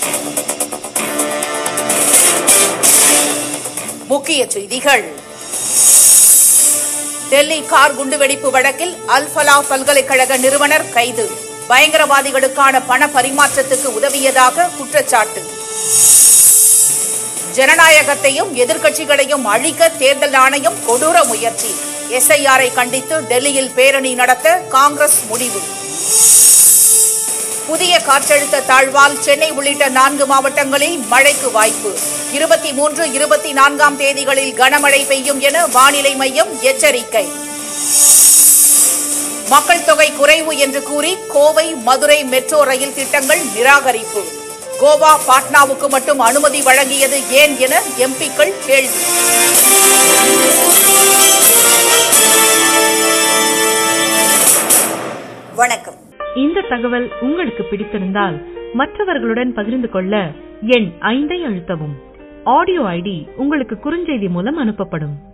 முக்கிய செய்திகள் டெல்லி கார் குண்டுவெடிப்பு வழக்கில் அல்பலா பல்கலைக்கழக நிறுவனர் கைது பயங்கரவாதிகளுக்கான பண பரிமாற்றத்துக்கு உதவியதாக குற்றச்சாட்டு ஜனநாயகத்தையும் எதிர்க்கட்சிகளையும் அழிக்க தேர்தல் ஆணையம் கொடூர முயற்சி எஸ்ஐஆரை கண்டித்து டெல்லியில் பேரணி நடத்த காங்கிரஸ் முடிவு புதிய காற்றழுத்த தாழ்வால் சென்னை உள்ளிட்ட நான்கு மாவட்டங்களில் மழைக்கு வாய்ப்பு இருபத்தி மூன்று இருபத்தி நான்காம் தேதிகளில் கனமழை பெய்யும் என வானிலை மையம் எச்சரிக்கை மக்கள் தொகை குறைவு என்று கூறி கோவை மதுரை மெட்ரோ ரயில் திட்டங்கள் நிராகரிப்பு கோவா பாட்னாவுக்கு மட்டும் அனுமதி வழங்கியது ஏன் என எம்பிக்கள் கேள்வி வணக்கம் இந்த தகவல் உங்களுக்கு பிடித்திருந்தால் மற்றவர்களுடன் பகிர்ந்து கொள்ள எண் ஐந்தை அழுத்தவும் ஆடியோ ஐடி உங்களுக்கு குறுஞ்செய்தி மூலம் அனுப்பப்படும்